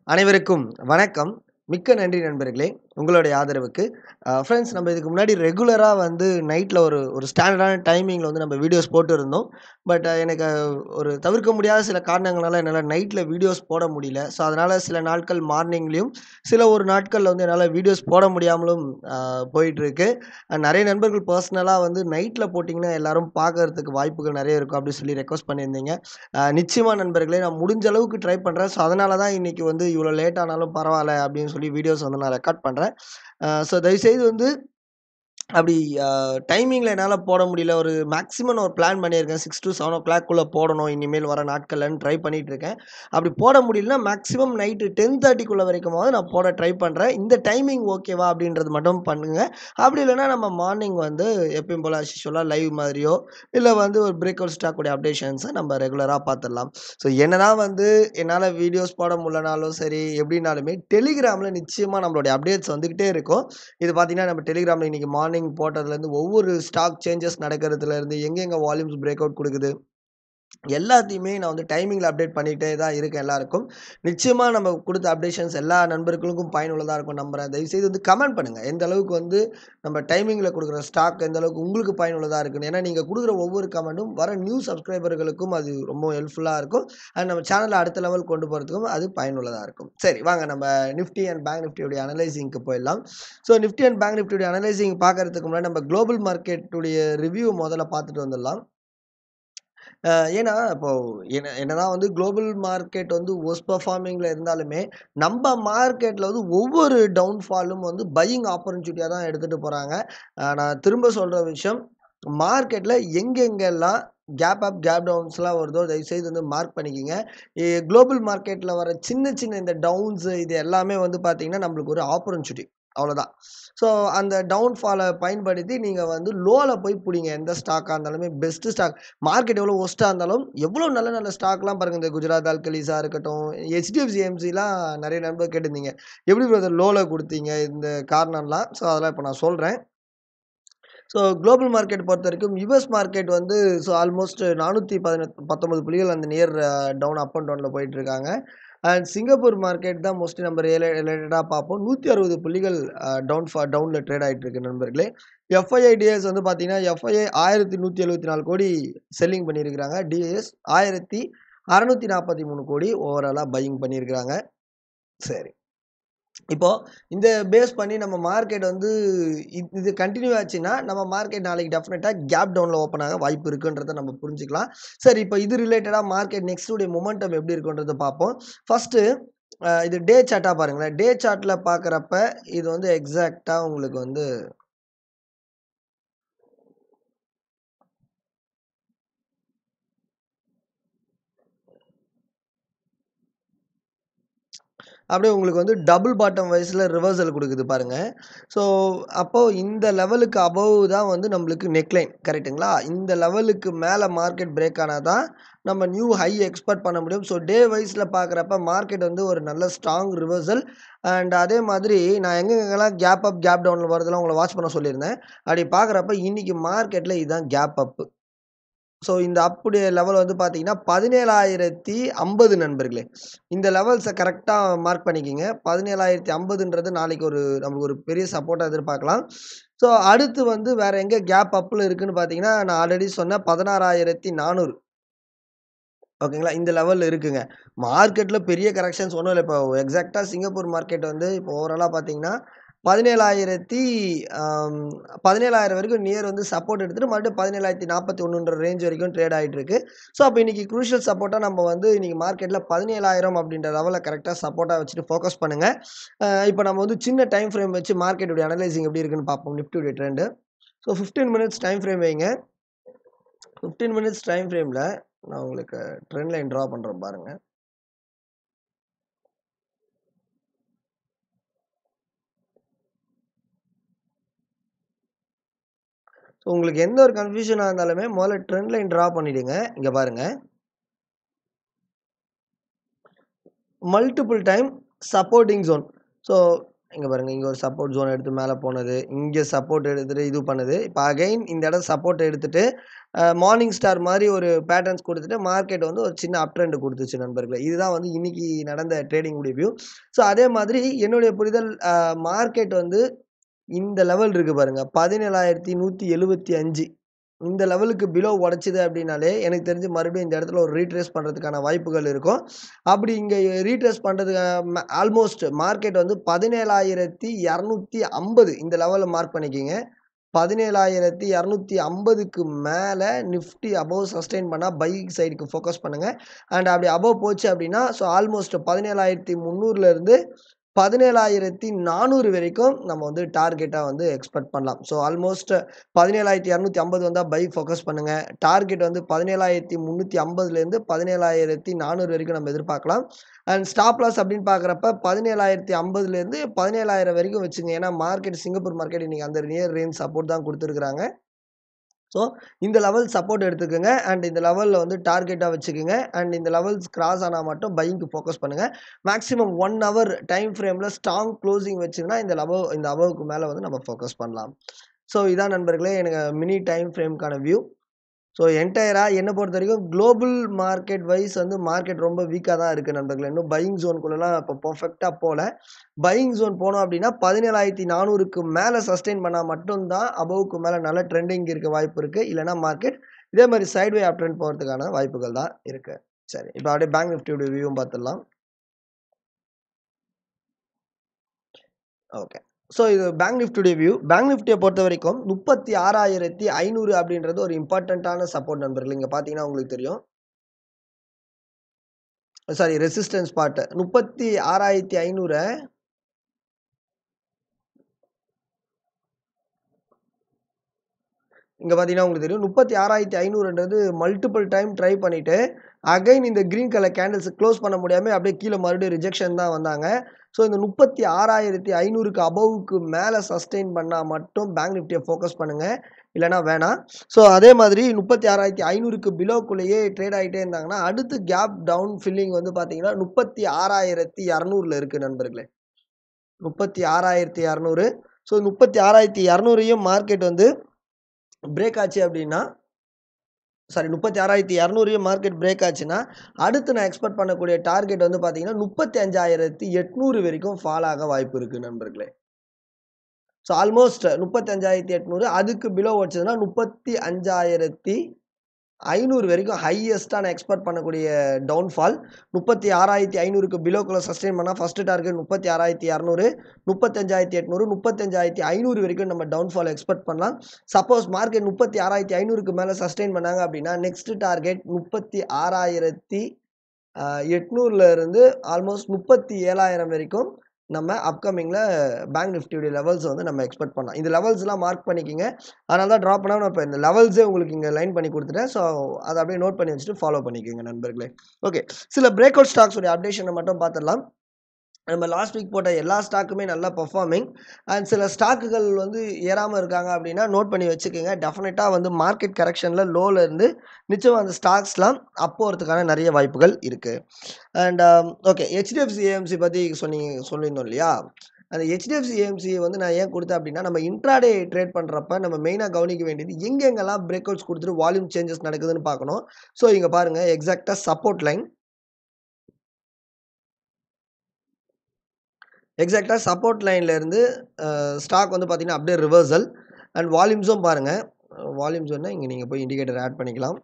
அனைவருக்கும் வணக்கம். மிக்க நன்றி நண்பர்களே! உங்களுடைய ஆதரவுக்கு. அ ஃப்ரெண்ட்ஸ் நம்ம இதுக்கு முன்னாடி ரெகுலரா வந்து நைட்ல ஒரு ஒரு ஸ்டாண்டர்டான டைமிங்ல வந்து நம்ம வீடியோஸ் போட்டுருந்தோம். பட் எனக்கு ஒரு தவிர்க்க முடியாத சில காரணங்களால என்னால நைட்ல வீடியோஸ் போட முடியல. ஸோ, அதனால சில நாட்கள் மார்னிங்லயும், சில ஒரு நாட்கள்ல வந்து என்னால வீடியோஸ் போட முடியாமலும் அ போயிட்டுருக்கு. அ நெறைய நண்பர்கள் பர்சனலா வந்து நைட்ல போட்டீங்கன்னா எல்லாரும் பார்க்கறதுக்கு வாய்ப்புகள் நெறைய இருக்கும் அப்டின்னு சொல்லி ரெக்வெஸ்ட் பண்ணியிருந்தீங்க. அ நிச்சயமா நண்பர்களே நான் முடிஞ்ச அளவுக்கு ட்ரை பண்றேன். ஸோ, அதனால தான் இன்னைக்கு வந்து இவ்வளோ லேட் ஆனாலும் பரவால்ல அப்டின்னு சொல்லி வீடியோஸ் வந்து நான் ரெக்கார்ட் பண்றேன். அ ஸோ, தயவுசெய்து வந்து அப்டி அ டைமிங்ல என்னால போட முடியல. ஒரு மேக்ஸிமம் நான் ஒரு பிளான் பண்ணியிருக்கேன். 6 டூ 7:00 க்குள்ள போடணும் இனிமேல் வர நாட்கள்லன்னு ட்ரை பண்ணிட்டுருக்கேன். அப்டி போட முடியலன்னா மேக்ஸிமம் நைட்டு 10:30க்குள்ள வரைக்குமாவது நான் போட ட்ரை பண்றேன். இந்த டைமிங் ஓகேவா அப்டின்றது மட்டும் பண்ணுங்க. அப்டி இல்லன்னா நம்ம மார்னிங் வந்து எப்பயும் போல ஆஸ் யூசுவலா லைவ் மாதிரியோ, இல்ல வந்து ஒரு பிரேக் அவுட் ஸ்டாக் உடைய அப்டேஷன்ஸ நம்ம ரெகுலரா பார்த்துடலாம். ஸோ, என்னதான் வந்து என்னால வீடியோஸ் போட முடியலனாலும் சரி, எப்டினாலுமே டெலிகிராம்ல நிச்சயமா நம்மளுடைய அப்டேட்ஸ் வந்துகிட்டே இருக்கும். இது பார்த்தீங்கன்னா, நம்ம டெலிகிராம்ல இன்னைக்கு மார்னிங் போட்டதுலேருந்து ஒவ்வொரு ஸ்டாக் சேஞ்சஸ் நடக்கிறதுலேருந்து, எங்கெங்க வால்யூம்ஸ் பிரேக் அவுட் குடுக்குது, எல்லாத்தையுமே நான் வந்து டைமிங்ல அப்டேட் பண்ணிட்டே தான் இருக்கேன் எல்லாருக்கும். நிச்சயமா நம்ம குடுத்த அப்டேஷன்ஸ் எல்லா நண்பர்களுக்கும் பயனுள்ளதா இருக்கும்னு நம்புறேன். தயவுசெய்து வந்து கமெண்ட் பண்ணுங்க. எந்த அளவுக்கு வந்து நம்ம டைமிங்ல குடுக்குற ஸ்டாக் எந்த அளவுக்கு உங்களுக்கு பயனுள்ளதா இருக்குன்னு. ஏன்னா, நீங்க குடுக்குற ஒவ்வொரு கமெண்ட்டும் வர நியூ சப்ஸ்கிரைபர்களுக்கும் அது ரொம்ப ஹெல்ப்ஃபுல்லா இருக்கும். அண்ட் நம்ம சேனல அடுத்த லெவல் கொண்டு போறதுக்கும் அது பயனுள்ளதா இருக்கும். சரி வாங்க நம்ம நிஃப்டி அண்ட் பேங்க் நிஃப்டி உடைய அனலைசிங்க்கு போயிடலாம். So, Nifty and bank Nifty உடைய அனலைசிங் பார்க்கறதுக்கு முன்னாடி நம்ம குளோபல் மார்க்கெட் உடைய ரிவ்யூ மொதல்ல பார்த்துட்டு வந்துடலாம். அ ஏன்னா, இப்போ என்ன என்னதான் வந்து குளோபல் மார்க்கெட் வந்து வொர்ஸ்ட் பெர்ஃபார்மிங்ல இருந்தாலுமே, நம்ப மார்க்கெட்ல வந்து ஒவ்வொரு டவுன்ஃபாலும் வந்து பையிங் ஆப்பர்ச்சுனிட்டியா தான் எடுத்துட்டு போறாங்க. அ நான் திரும்ப சொல்ற விஷயம், மார்க்கெட்ல எங்கெங்கெல்லாம் கேப் அப், கேப் டவுன்ஸ்லாம் வருதோ தயவுசெய்து வந்து மார்க் பண்ணிக்கங்க. எ குளோபல் மார்க்கெட்ல வர சின்ன சின்ன இந்த டவுன்ஸ் இது எல்லாமே வந்து பார்த்தீங்கன்னா, நம்மளுக்கு ஒரு ஆப்பர்ச்சுனிட்டி அவ்வளோதான். ஸோ, அந்த டவுன்ஃபால பயன்படுத்தி நீங்க வந்து லோல போய் புடிங்க. எந்த ஸ்டாக்கா இருந்தாலுமே பெஸ்ட் ஸ்டாக் மார்க்கெட் எவ்வளோ வொர்ஸ்ட்டா இருந்தாலும், எவ்வளோ நல்ல நல்ல ஸ்டாக்லாம் பாருங்க. இந்த குஜராத் அல்கலிஸா இருக்கட்டும், HDFC AMCலாம் நெறைய நண்பர் கேட்டிருந்தீங்க. எப்டி பிரதர் லோல குடுத்தீங்க? இந்த காரணம்லாம். ஸோ, அதெல்லாம் இப்ப நான் சொல்றேன். ஸோ, குளோபல் மார்க்கெட் பொறுத்தவரைக்கும் யுஎஸ் மார்க்கெட் வந்து ஸோ, ஆல்மோஸ்ட் 419 புள்ளிகள் அந்த நியர் டவுன் அப் அண்ட் டவுன்ல போயிட்டுருக்காங்க. அண்ட் சிங்கப்பூர் மார்க்கெட் தான் மோஸ்ட்லி நம்ம ரிலே ரிலேட்டடா பார்ப்போம். 160 புள்ளிகள் அ டவுன் ஃபா டவுன்ல ட்ரேட் ஆயிட்டு இருக்கு நண்பர்களே. எஃப்ஐஐ-டிஎஸ் வந்து பார்த்தீங்கன்னா, எஃப்ஐஐ 1174 கோடி செல்லிங் பண்ணியிருக்கிறாங்க. டிஏஎஸ் 1643 கோடி ஓவராலா பையிங் பண்ணியிருக்கிறாங்க. சரி. இப்போ இந்த பேஸ் பண்ணி நம்ம மார்க்கெட் வந்து இ இது கன்டின்யூ ஆச்சுன்னா, நம்ம மார்க்கெட் நாளைக்கு டெஃபினட்டா கேப் டவுன்ல ஓப்பன் ஆக வாய்ப்பு இருக்குன்றத நம்ம புரிஞ்சுக்கலாம். சரி இப்ப இது ரிலேட்டடா மார்க்கெட் நெக்ஸ்ட் உடைய மொமெண்டம் எப்டி இருக்குன்றத பார்ப்போம். ஃபர்ஸ்ட்டு அ இது டே சார்ட்டா பாருங்களேன். டே சார்ட்ல பார்க்குறப்ப இது வந்து எக்ஸாக்ட்டா உங்களுக்கு வந்து அப்டியே உங்களுக்கு வந்து டபுள் பாட்டம் வைஸ்ல ரிவர்சல் குடுக்குது பாருங்க. ஸோ, அப்போ இந்த லெவலுக்கு அபோவ் தான் வந்து நம்மளுக்கு நெக்லைன் கரெக்ட்டுங்களா? இந்த லெவலுக்கு மேல மார்க்கெட் பிரேக் ஆனா தான் நம்ம நியூ ஹை எக்ஸ்பெக்ட் பண்ண முடியும். ஸோ, டே வைஸ்ல பார்க்குறப்ப மார்க்கெட் வந்து ஒரு நல்ல ஸ்ட்ராங் ரிவர்சல் அண்ட் அதே மாதிரி நான் எங்கெங்கலாம் கேப் அப், கேப் டவுன்ல வருதெல்லாம் உங்கள வாட்ச் பண்ண சொல்லியிருந்தேன். அப்டி பார்க்குறப்ப இன்னைக்கு மார்க்கெட்ல இதுதான் கேப் அப். ஸோ, இந்த அப் உடைய லெவல் வந்து பார்த்தீங்கன்னா, 17,050 நண்பர்களே. இந்த லெவல்ஸ கரெக்ட்டா மார்க் பண்ணிக்கங்க. 17,050ன்றது நாளைக்கு ஒரு நமக்கு ஒரு பெரிய சப்போர்ட்டா எதிர்பார்க்கலாம். ஸோ, அடுத்து வந்து வேற எங்க கேப் அப்ல இருக்குன்னு பார்த்தீங்கன்னா, நான் ஆல்ரெடி சொன்ன 16,400 ஓகேங்களா? இந்த லெவல்ல இருக்குங்க. மார்க்கெட்ல பெரிய கரெக்ஷன்ஸ் ஒண்ணும் இல்ல. இப்போ எக்ஸாக்ட்டா சிங்கப்பூர் மார்க்கெட் வந்து இப்போ ஓவராலா பார்த்தீங்கன்னா, 17,000 அம் 17,000 வரைக்கும் நியர் வந்து சப்போர்ட் எடுத்துட்டு மறுபடியும் 17,041ன்ற ரேஞ்ச் வரைக்கும் ட்ரேட் ஆயிட்டு இருக்கு. ஸோ, அப்ப இன்னைக்கு குரூஷியல் சப்போர்ட்டா நம்ம வந்து இன்னைக்கு மார்க்கெட்ல 17,000 அப்டின்ற லெவல கரெக்ட்டா சப்போர்ட்டா வச்சுட்டு ஃபோக்கஸ் பண்ணுங்க. அ இப்ப நம்ம வந்து சின்ன டைம் ஃப்ரேம் வச்சு மார்க்கெட் உடைய அனலைசிங் எப்டி இருக்குன்னு பார்ப்போம். நிஃப்டி உடைய trend. So, 15 minutes time frame வைங்க. 15 மினிட்ஸ் டைம் ஃப்ரேம்ல நான் உங்களுக்கு ட்ரெண்ட் லைன் ட்ரா பண்றேன் பாருங்க. ஸோ, உங்களுக்கு எந்த ஒரு கன்ஃப்யூஷனா இருந்தாலுமே முதல்ல ட்ரெண்ட் லைன் ட்ரா பண்ணிடுங்க. இங்க பாருங்க. Multiple time supporting zone. So, இங்க பாருங்க. இங்க ஒரு சப்போர்ட் ஜோன் எடுத்து மேல போனது. இங்க சப்போர்ட் எடுத்துட்டு இது பண்ணுது. இப்ப அகைன் இந்த இடம் சப்போர்ட் எடுத்துட்டு, அ மார்னிங் ஸ்டார் மாரி ஒரு பேட்டர்ன்ஸ் குடுத்துட்டு, மார்க்கெட் வந்து ஒரு சின்ன அப் ட்ரெண்ட் குடுத்துச்சு நண்பர்களே. இதுதான் வந்து இன்னைக்கு நடந்த ட்ரேடிங் உடைய வியூ. ஸோ அதே மாதிரி என்னுடைய புரிதல் அ மார்க்கெட் வந்து இந்த லெவல் இருக்கு பாருங்க. 17,175 இந்த லெவலுக்கு பிலோ உடைச்சது அப்டின்னாலே, எனக்கு தெரிஞ்சு மறுபடியும் இந்த இடத்துல ஒரு ரீட்ரேஸ் பண்றதுக்கான வாய்ப்புகள் இருக்கும். அப்படி இங்க ரீட்ரேஸ் பண்றதுக்கு ம ஆல்மோஸ்ட் மார்க்கெட் வந்து 17,250 இந்த லெவல மார்க் பண்ணிக்கங்க. 17,250க்கு மேல நிஃப்டி அபோவ் சஸ்டெயின் பண்ணா பையிங் சைடுக்கு ஃபோக்கஸ் பண்ணுங்க. அண்ட் அப்படி அபோவ் போச்சு அப்டின்னா, ஸோ ஆல்மோஸ்ட் 17,300ல இருந்து 17,400 வரைக்கும் நம்ம வந்து டார்கெட்டா வந்து எக்ஸ்பெக்ட் பண்ணலாம். ஸோ ஆல்மோஸ்ட் 17,250 வந்தா பை ஃபோக்கஸ் பண்ணுங்க. டார்கெட் வந்து 17,350லேருந்து 17,400 வரைக்கும் நம்ம எதிர்பார்க்கலாம். அண்ட் ஸ்டாப் லாஸ் அப்டின்னு பார்க்குறப்ப 17,050லேருந்து 17,000 வரைக்கும் வச்சுங்க. ஏன்னா மார்க்கெட் சிங்கப்பூர் மார்க்கெட் இன்னைக்கு அந்த நியர் ரேஞ்ச் சப்போர்ட் தான் குடுத்துருக்காங்க. ஸோ இந்த லெவல் சப்போர்ட் எடுத்துக்கங்க. அண்ட் இந்த லெவல்ல வந்து டார்கெட்டா வச்சுக்கங்க. அண்ட் இந்த லெவல்ஸ் கிராஸ் ஆனா மட்டும் பையிங்க்கு ஃபோக்கஸ் பண்ணுங்க. மேக்ஸிமம் 1 ஹவர் டைம் ஃப்ரேம்ல ஸ்ட்ராங் க்ளோசிங் வச்சுங்கன்னா, இந்த லெவல் இந்த அபோவ்க்கு மேல வந்து நம்ம ஃபோக்கஸ் பண்ணலாம். ஸோ இதான் நண்பர்களே எனக்கு மினி டைம் ஃப்ரேம்க்கான வியூ. ஸோ என்டையரா என்ன பொறுத்தவரைக்கும் குளோபல் மார்க்கெட் வைஸ் வந்து மார்க்கெட் ரொம்ப வீக்கா தான் இருக்கு நண்பர்களே. இன்னும் பையிங் ஜோன்குள்ளலாம் இப்ப பெர்ஃபெக்ட்டா போல. பையிங் ஜோன் போனோம் அப்டின்னா, 17,400க்கு மேல சஸ்டெயின் பண்ணா மட்டும் தான் அபோவ்க்கு மேல நல்ல ட்ரெண்டிங் இருக்க வாய்ப்பு இருக்கு. இல்லன்னா மார்க்கெட் இதே மாரி சைட்வே அப் ட்ரெண்ட் போறதுக்கான வாய்ப்புகள் தான் இருக்கு. சரி. இப்ப அப்படியே பேங்க் நிஃப்டியோட வியூவும் பார்த்துடலாம். ஓகே. ஸோ இது பேங்க் நிஃப்டியோட வியூ. பேங்க் நிஃப்டிய பொறுத்தவரைக்கும் 36,500 அப்டின்றது ஒரு இம்பார்ட்டன்ட்டான சப்போர்ட் நண்பர்களே. இங்க பார்த்தீங்கன்னா உங்களுக்கு தெரியும். சாரி ரெசிஸ்டன்ஸ் பார்ட் 36,500 இங்க பார்த்தீங்கன்னா உங்களுக்கு தெரியும். 36,500ன்றது மல்டிபிள் டைம் ட்ரை பண்ணிட்டு, அகைன் இந்த கிரீன் கலர் கேண்டில்ஸ் குளோஸ் பண்ண முடியாம அப்படியே கீழ மறுபடியும் ரிஜெக்ஷன் தான் வந்தாங்க. ஸோ இந்த 36,500க்கு அபோவ்க்கு மேல சஸ்டெயின் பண்ணா மட்டும் பேங்க் நிஃப்டிய ஃபோக்கஸ் பண்ணுங்க. இல்லன்னா வேணாம். ஸோ அதே மாதிரி 36,500க்கு பிலோக்குள்ளேயே ட்ரேட் ஆயிட்டே இருந்தாங்கன்னா, அடுத்து கேப் டவுன் ஃபில்லிங் வந்து பார்த்தீங்கன்னா, 36,200ல இருக்கு நண்பர்களே. 36,200 ஸோ 36,200யும் மார்க்கெட் வந்து பிரேக் ஆச்சு அப்டின்னா சாரி 36,200யும் மார்க்கெட் பிரேக் ஆச்சுன்னா, அடுத்து நான் எக்ஸ்பெக்ட் பண்ணக்கூடிய டார்கெட் வந்து பார்த்தீங்கன்னா, 35,800 வரைக்கும் ஃபால் ஆக வாய்ப்பு இருக்கு நண்பர்களே. ஸோ ஆல்மோஸ்ட் 35,800 அதுக்கு பிலோ உடைச்சதுன்னா 35,500 வரைக்கும் ஹையஸ்ட்டா நான் எக்ஸ்பெக்ட் பண்ணக்கூடிய டவுன்ஃபால். 36,500க்கு பிலோக்குள்ள சஸ்டெயின் பண்ணா ஃபர்ஸ்ட் டார்கெட் 36,200 35,800 35,500 வரைக்கும் நம்ம டவுன்ஃபால் எக்ஸ்பெக்ட் பண்ணலாம். சப்போஸ் மார்க்கெட் 36,500க்கு மேல சஸ்டெயின் பண்ணாங்க அப்டின்னா, நெக்ஸ்ட் டார்கெட் 36,800ல இருந்து ஆல்மோஸ்ட் 37,000 வரைக்கும் நம்ம அப்கமிங்ல பேங்க் நிஃப்டியோட லெவல்ஸ் வந்து நம்ம எக்ஸ்பெக்ட் பண்ணலாம். இந்த லெவல்ஸ்லாம் மார்க் பண்ணிக்கங்க. அதனால தான் ட்ராப் பண்ணாம நான் இப்ப இந்த லெவல்ஸே உங்களுக்கு இங்க லைன் பண்ணி குடுத்துட்டேன். ஸோ அத அப்படியே நோட் பண்ணி வச்சுட்டு ஃபாலோ பண்ணிக்கங்க நண்பர்களே. ஓகே. சில பிரேக் அவுட் ஸ்டாக்ஸ் உடைய அப்டேஷன மட்டும் பார்த்துடலாம். நம்ம லாஸ்ட் வீக் போட்ட எல்லா ஸ்டாக்குமே நல்லா பெர்ஃபார்மிங். அண்ட் சில ஸ்டாக்குகள் வந்து ஏறாம இருக்காங்க அப்டின்னா, நோட் பண்ணி வச்சுக்கங்க. டெஃபினட்டா வந்து மார்க்கெட் கரெக்ஷன்ல லோல இருந்து நிச்சயமா அந்த ஸ்டாக்ஸ்லாம் அப் போறதுக்கான நெறைய வாய்ப்புகள் இருக்கு. அண்ட் ஓகே HDFC AMC பத்தி சொன்னீங்க சொல்லியிருந்தோம் இல்லையா? அந்த HDFC AMC வந்து நான் ஏன் குடுத்தேன் அப்டின்னா, நம்ம இன்ட்ராடே ட்ரேட் பண்றப்ப நம்ம மெயினா கவனிக்க வேண்டியது எங்கெங்கலாம் பிரேக் அவுட்ஸ் குடுத்துட்டு வால்யூம் சேஞ்சஸ் நடக்குதுன்னு பார்க்கணும். ஸோ இங்க பாருங்க எக்ஸாக்ட்டா சப்போர்ட் லைன். எக்ஸாக்ட்டா சப்போர்ட் லைன்ல இருந்து அ ஸ்டாக் வந்து பார்த்தீங்கன்னா, அப்படியே ரிவர்சல் அண்ட் வால்யூம்ஸும் பாருங்க. வால்யூம்ஸ் வேணா இங்க நீங்க போய் இண்டிகேட்டர் ஆட் பண்ணிக்கலாம்.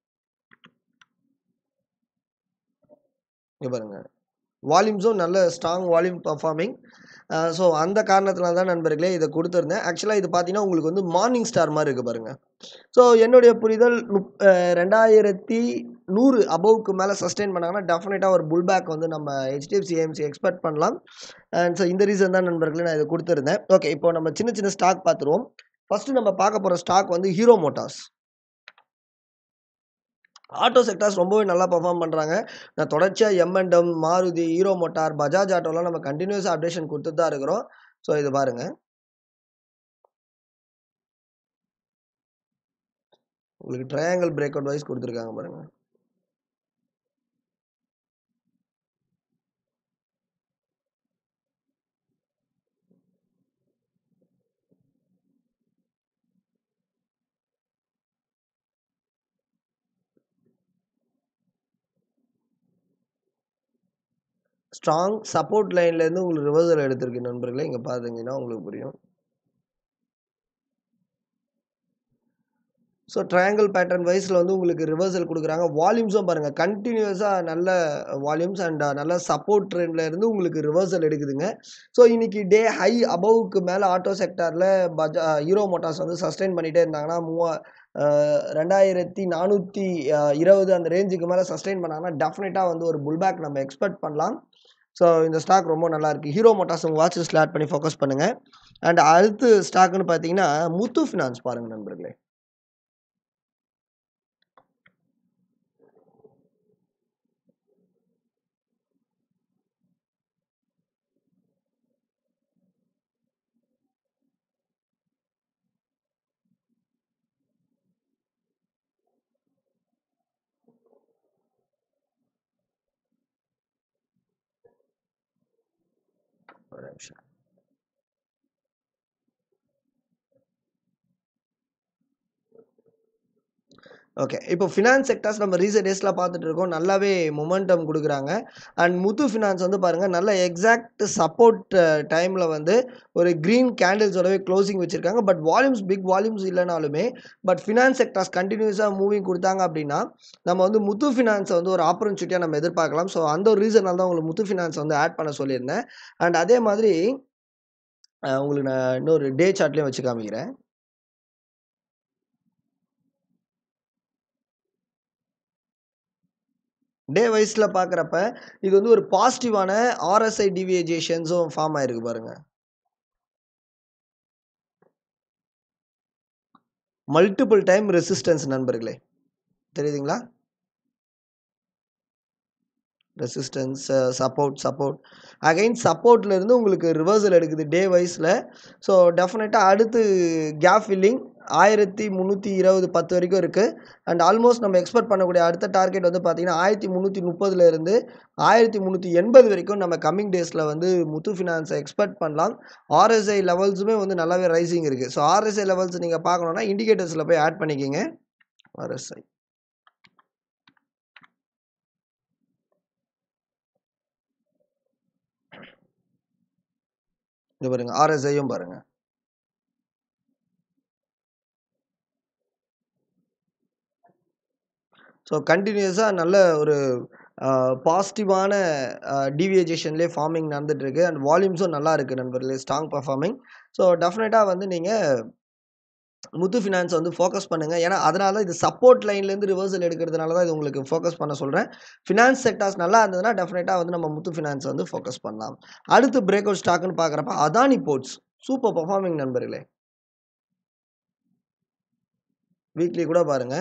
இங்க பாருங்க. வால்யூம்ஸும் நல்ல ஸ்ட்ராங் வால்யூம் பெர்ஃபார்மிங். அ ஸோ அந்த காரணத்தினால தான் நண்பர்களே இத குடுத்திருந்தேன். ஆக்சுவலா இது பார்த்தீங்கன்னா, உங்களுக்கு வந்து மார்னிங் ஸ்டார் மாரி இருக்கு பாருங்க. ஸோ என்னுடைய புரிதல் நுப் அ 2,100 அபோவ்க்கு மேல சஸ்டெயின் பண்ணாங்கன்னா, டெஃபினட்டா ஒரு புல் பேக் வந்து நம்ம HDFC AMC எக்ஸ்பெக்ட் பண்ணலாம். அண்ட் ஸோ இந்த ரீசன் தான் நண்பர்களே நான் இத குடுத்திருந்தேன். ஓகே. இப்போ நம்ம சின்ன சின்ன ஸ்டாக் பார்த்துருவோம். ஃபர்ஸ்ட் நம்ம பார்க்க போற ஸ்டாக் வந்து ஹீரோ மோட்டார்ஸ். ஆட்டோ செக்டார்ஸ் ரொம்பவே நல்லா பெர்ஃபார்ம் பண்றாங்க. நான் தொடர்ச்சியா எம்&எம், மாருதி, ஹீரோ மோட்டார், பஜாஜ் ஆட்டோலாம் நம்ம கன்டினியூஸா அப்டேஷன் குடுத்துட்டு தான் இருக்கிறோம். ஸோ இது பாருங்க. உங்களுக்கு ட்ரையாங்கிள் பிரேக் அவுட் வைஸ் குடுத்துருக்காங்க பாருங்க. ஸ்ட்ராங் சப்போர்ட் லைன்லேருந்து உங்களுக்கு ரிவர்சல் எடுத்திருக்கு நண்பர்களே இங்கே பார்த்தீங்கன்னா உங்களுக்கு புரியும் ஸோ ட்ரையாங்கிள் பேட்டர்ன் வைஸில் வந்து உங்களுக்கு ரிவர்சல் கொடுக்குறாங்க வால்யூம்ஸும் பாருங்கள் கண்டினியூஸாக நல்ல வால்யூம்ஸ் அண்ட் நல்ல சப்போர்ட் ட்ரெண்டில் இருந்து உங்களுக்கு ரிவர்சல் எடுக்குதுங்க ஸோ இன்னைக்கு டே ஹை அபவுக்கு மேலே ஆட்டோ செக்டாரில் பஜா ஹீரோ மோட்டார்ஸ் வந்து சஸ்டெயின் பண்ணிகிட்டே இருந்தாங்கன்னா மூவா அஹ், ரெண்டாயிரத்தி நானூற்றி இருபது அந்த ரேஞ்சுக்கு மேலே சஸ்டெயின் பண்ணாங்கன்னா டெஃபினட்டாக வந்து ஒரு புல்பேக் நம்ம எக்ஸ்பெக்ட் பண்ணலாம் ஸோ இந்த ஸ்டாக் ரொம்ப நல்லா இருக்கு ஹீரோ மோட்டார்ஸ் உங்கள் வாட்ச் லிஸ்ட்டில் ஆட் பண்ணி ஃபோக்கஸ் பண்ணுங்கள் அண்ட் அடுத்து ஸ்டாக்னு பார்த்தீங்கன்னா முத்து ஃபினான்ஸ் பாருங்கள் நண்பர்களே ஒரு நிமிஷம் ஓகே இப்போ ஃபினான்ஸ் செக்டர்ஸ் நம்ம ரீசெண்ட் டேஸில் பார்த்துட்டு இருக்கோம் நல்லாவே மொமெண்டம் கொடுக்குறாங்க அண்ட் முத்து ஃபினான்ஸ் வந்து பாருங்கள் நல்ல எக்ஸாக்ட் சப்போர்ட் டைமில் வந்து ஒரு க்ரீன் கேண்டில்ஸோடவே க்ளோசிங் வச்சுருக்காங்க பட் வால்யூம்ஸ் பிக் வால்யூம்ஸ் இல்லைனாலுமே பட் ஃபினான்ஸ் செக்டர்ஸ் கண்டினியூஸாக மூவிங் கொடுத்தாங்க அப்படின்னா நம்ம வந்து முத்து ஃபினான்ஸை வந்து ஒரு ஆப்பர்ச்சுனிட்டியாக நம்ம எதிர்பார்க்கலாம் ஸோ அந்த ஒரு ரீசனால் தான் உங்களுக்கு முத்து ஃபினான்ஸ் வந்து ஆட் பண்ண சொல்லியிருந்தேன் அண்ட் அதே மாதிரி அஹ், உங்களுக்கு நான் இன்னொரு டே சார்ட்லேயும் வச்சு காமிக்கிறேன் டே வைஸில் பார்க்குறப்ப இது வந்து ஒரு பாசிட்டிவான ஆர்எஸ்ஐ டிவியேஷன்ஸும் ஃபார்ம் ஆயிருக்கு பாருங்க மல்டிபிள் டைம் ரெசிஸ்டன்ஸ் நண்பர்களே தெரியுதுங்களா ரெசிஸ்டன்ஸ் சப்போர்ட் சப்போர்ட் அகைன் சப்போர்ட்ல இருந்து உங்களுக்கு ரிவர்சல் எடுக்குது டே வைஸில் ஸோ டெஃபினட்டாக அடுத்து கேப் ஃபில்லிங் ஆயிரத்தி முந்நூற்றி இருபது பத்து வரைக்கும் இருக்குது அண்ட் ஆல்மோஸ்ட் நம்ம எக்ஸ்பெக்ட் பண்ணக்கூடிய அடுத்த டார்கெட் வந்து பார்த்தீங்கன்னா ஆயிரத்தி முந்நூற்றி முப்பதுல இருந்து ஆயிரத்தி முந்நூற்றி எண்பது வரைக்கும் நம்ம கம்மிங் டேஸில் வந்து முத்து ஃபினான்ஸை எக்ஸ்பெக்ட் பண்ணலாம் ஆர்எஸ்ஐ லெவல்ஸுமே வந்து நல்லாவே ரைசிங் இருக்குது ஸோ ஆர்எஸ்ஐ லெவல்ஸ் நீங்கள் பார்க்கணுன்னா இண்டிகேட்டர்ஸில் போய் ஆட் பண்ணிக்கிங்க ஆர்எஸ்ஐ இங்க பாருங்க ஆர்எஸ்ஐயும் பாருங்க ஸோ கண்டினியூஸாக நல்ல ஒரு பாசிட்டிவான டிவியேஷன்லேயே ஃபார்மிங் நடந்துட்டு இருக்கு அண்ட் வால்யூம்ஸும் நல்லா இருக்கு நண்பர்களே ஸ்ட்ராங் பர்ஃபார்மிங் ஸோ டெஃபினட்டாக வந்து நீங்கள் முத்து ஃபினான்ஸ் வந்து ஃபோக்கஸ் பண்ணுங்கள் ஏன்னா அதனால தான் இது சப்போர்ட் லைன்லேருந்து ரிவர்சல் எடுக்கிறதுனால தான் இது உங்களுக்கு ஃபோக்கஸ் பண்ண சொல்கிறேன் ஃபினான்ஸ் செக்டார்ஸ் நல்லா இருந்ததுன்னா டெஃபினட்டாக வந்து நம்ம முத்து ஃபினான்ஸ் வந்து ஃபோக்கஸ் பண்ணலாம் அடுத்து பிரேக் அவுட் ஸ்டாக்னு பார்க்குறப்ப அதானி போர்ட்ஸ் சூப்பர் பர்ஃபார்மிங் நண்பர்களே வீக்லி கூட பாருங்க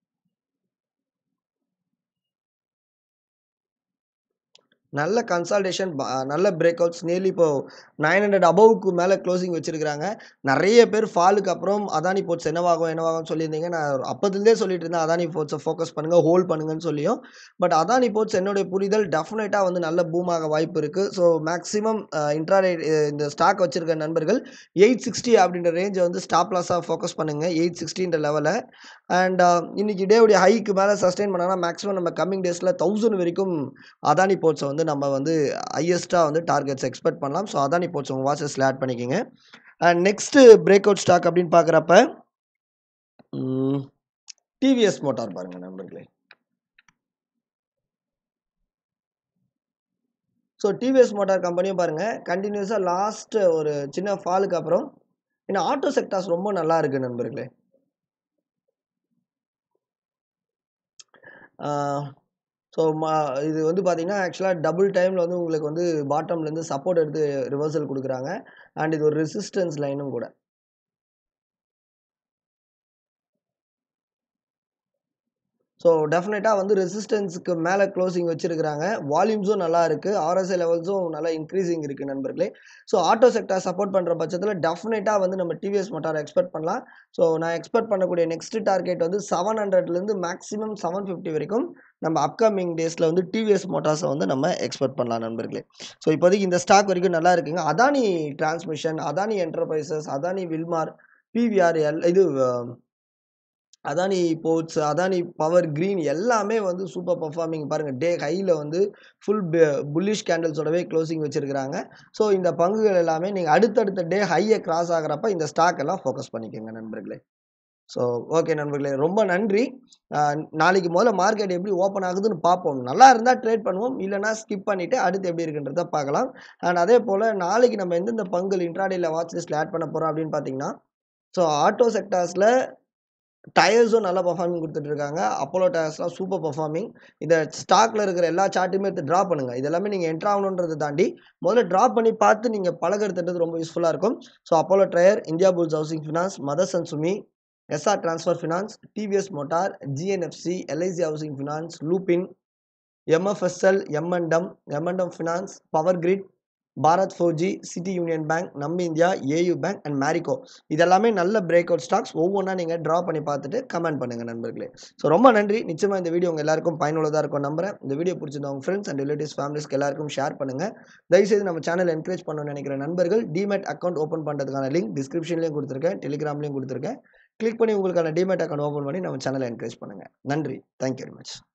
நல்ல கன்சால்டேஷன் நல்ல பிரேக் அவுட்ஸ் நியர்லி இப்போ நைன் ஹண்ட்ரட் அபவுக்கு மேலே க்ளோசிங் வச்சிருக்காங்க நிறைய பேர் ஃபாலுக்கு அப்புறம் அதானி போர்ட்ஸ் என்னவாகும் என்னவாகும் சொல்லியிருந்தீங்க நான் அப்போதுலேருந்தே சொல்லிட்டு இருந்தேன் அதானி போர்ட்ஸை ஃபோக்கஸ் பண்ணுங்க ஹோல்ட் பண்ணுங்கன்னு சொல்லியும் பட் அதானி போர்ட்ஸ் என்னுடைய புரிதல் டெஃபினட்டாக வந்து நல்ல பூமாக வாய்ப்பு இருக்குது ஸோ மேக்ஸிமம் இன்ட்ராடே இந்த ஸ்டாக் வச்சிருக்க நண்பர்கள் எயிட் சிக்ஸ்டி அப்படின்ற ரேஞ்சை வந்து ஸ்டாப் லாஸாக ஃபோக்கஸ் பண்ணுங்க எயிட் சிக்ஸ்டின்ற லெவலில் அண்ட் இன்னைக்கு டேவுடைய ஹைக்கு மேலே சஸ்டெயின் பண்ணாங்கன்னா மேக்ஸிமம் நம்ம கம்மிங் டேஸில் தௌசண்ட் வரைக்கும் அதானி போர்ட்ஸை வந்து நம்ம வந்து ஹையஸ்ட்டாக வந்து டார்கெட்ஸ் எக்ஸ்பெக்ட் பண்ணலாம் ஸோ அதானி போர்ட்ஸ் உங்கள் வாட்சஸில் ஆட் பண்ணிக்கோங்க and next breakout stock அப்படின்னு பார்க்குறப்ப டிவிஎஸ் மோட்டார் பாருங்க நண்பர்களே ஸோ டிவிஎஸ் மோட்டார் கம்பெனியும் பாருங்கள் கண்டினியூஸாக லாஸ்ட் ஒரு சின்ன ஃபாலுக்கு அப்புறம் இன்னும் ஆட்டோ செக்டார்ஸ் ரொம்ப நல்லா இருக்கு நண்பர்களே ஸோ இது வந்து பார்த்தீங்கன்னா ஆக்சுவலாக டபுள் டைமில் வந்து உங்களுக்கு வந்து பாட்டம்லேருந்து சப்போர்ட் எடுத்து ரிவர்சல் கொடுக்குறாங்க அண்ட் இது ஒரு ரெசிஸ்டன்ஸ் லைனும் கூட ஸோ டெஃபினட்டாக வந்து ரெசிஸ்டன்ஸுக்கு மேலே க்ளோசிங் வச்சிருக்கிறாங்க வால்யூம்ஸும் நல்லா இருக்குது ஆர்எஸ்ஐ லெவல்ஸும் நல்லா இன்க்ரீசிங் இருக்குது நண்பர்களே ஸோ ஆட்டோ செக்டார் சப்போர்ட் பண்ணுற பட்சத்தில் டெஃபினட்டாக வந்து நம்ம டிவிஎஸ் மோட்டார் எக்ஸ்பெக்ட் பண்ணலாம் ஸோ நான் எக்ஸ்பெக்ட் பண்ணக்கூடிய நெக்ஸ்ட் டார்கெட் வந்து செவன் ஹண்ட்ரட்லேருந்து மேக்ஸிமம் செவன் ஃபிஃப்டி வரைக்கும் நம்ம அப்கமிங் டேஸில் வந்து டிவிஎஸ் மோட்டார்ஸை வந்து நம்ம எக்ஸ்பெக்ட் பண்ணலாம் நண்பர்களே ஸோ இப்போதைக்கு இந்த ஸ்டாக் வரைக்கும் நல்லா இருக்குங்க Adani transmission Adani enterprises Adani Wilmar PVRL இது Adani ports, Adani power green எல்லாமே வந்து சூப்பர் பெர்ஃபார்மிங் பாருங்க. டே ஹைல வந்து ஃபுல் பே புல்லிஷ் கேண்டில்ஸோடவே க்ளோசிங் வச்சிருக்கிறாங்க. ஸோ இந்த பங்குகள் எல்லாமே நீங்க அடுத்தடுத்த டே ஹைய கிராஸ் ஆகுறப்ப இந்த ஸ்டாக் எல்லாம் ஃபோக்கஸ் பண்ணிக்கங்க நண்பர்களே. ஸோ ஓகே நண்பர்களே. ரொம்ப நன்றி. அ நாளைக்கு முதல்ல மார்க்கெட் எப்படி ஓப்பன் ஆகுதுன்னு பார்ப்போம். நல்லா இருந்தா ட்ரேட் பண்ணுவோம். இல்லன்னா ஸ்கிப் பண்ணிட்டு அடுத்து எப்படி இருக்குன்றத பார்க்கலாம். அண்ட் அதேபோல நாளைக்கு நம்ம எந்தெந்த பங்குகள் இன்ட்ராடேல வாட்ச் லிஸ்ட்ல ஆட் பண்ண போறோம் அப்படின்னு பார்த்தீங்கன்னா, ஸோ ஆட்டோ செக்டார்ஸ்ல டயர்ஸும் நல்ல பெர்ஃபார்மிங் குடுத்துட்டு இருக்காங்க. அப்போலோ டயர்ஸ்லாம் சூப்பர் பெர்ஃபார்மிங். இந்த ஸ்டாக்ல இருக்கிற எல்லா சார்ட்டையுமே எடுத்து டிரா பண்ணுங்க. இது எல்லாமே நீங்க என்டர் ஆகணுன்றத தாண்டி முதல்ல டிரா பண்ணி பார்த்து நீங்க பழகுறதுன்றது ரொம்ப யூஸ்ஃபுல்லா இருக்கும். So Apollo Tyre, India Bulls Housing Finance, Motherson Sumi, SR Transfer Finance, TVS Motor, GNFC, LIC Housing Finance, Lupin, MFSL, M&M, M&M Finance, Power Grid, Bharat Forge, City Union Bank, நம்ம India, AU Bank and Marico. இது எல்லாமே நல்ல break out stocks. ஒவ்வொன்னா நீங்க draw பண்ணி பார்த்துட்டு comment பண்ணுங்க நண்பர்களே. ஸோ ரொம்ப நன்றி. நிச்சயமா இந்த வீடியோ உங்க எல்லாருக்கும் பயனுள்ளதா இருக்கும்னு நம்புறேன். இந்த வீடியோ பிடிச்சிருந்தா உங்க ஃபிரெண்ட்ஸ் அண்ட் ரிலேட்டிவ்ஸ், ஃபேமிலிஸ்க்கு எல்லாருக்கும் ஷேர் பண்ணுங்க. தயவுசெய்து நம்ம சேனல என்கரேஜ் பண்ணணும்னு நினைக்கிற நண்பர்கள் டிமேட் அக்கவுண்ட் ஓப்பன் பண்றதுக்கான லிங்க் டிஸ்கிரிப்ஷன்லயும் குடுத்துருக்கேன். டெலிகிராம்லயும் குடுத்துருக்கேன். கிளிக் பண்ணி உங்களுக்கான டிமேட் அக்கவுண்ட் ஓப்பன் பண்ணி நம்ம சேனல என்கரேஜ் பண்ணுங்க. நன்றி. Thank you very much.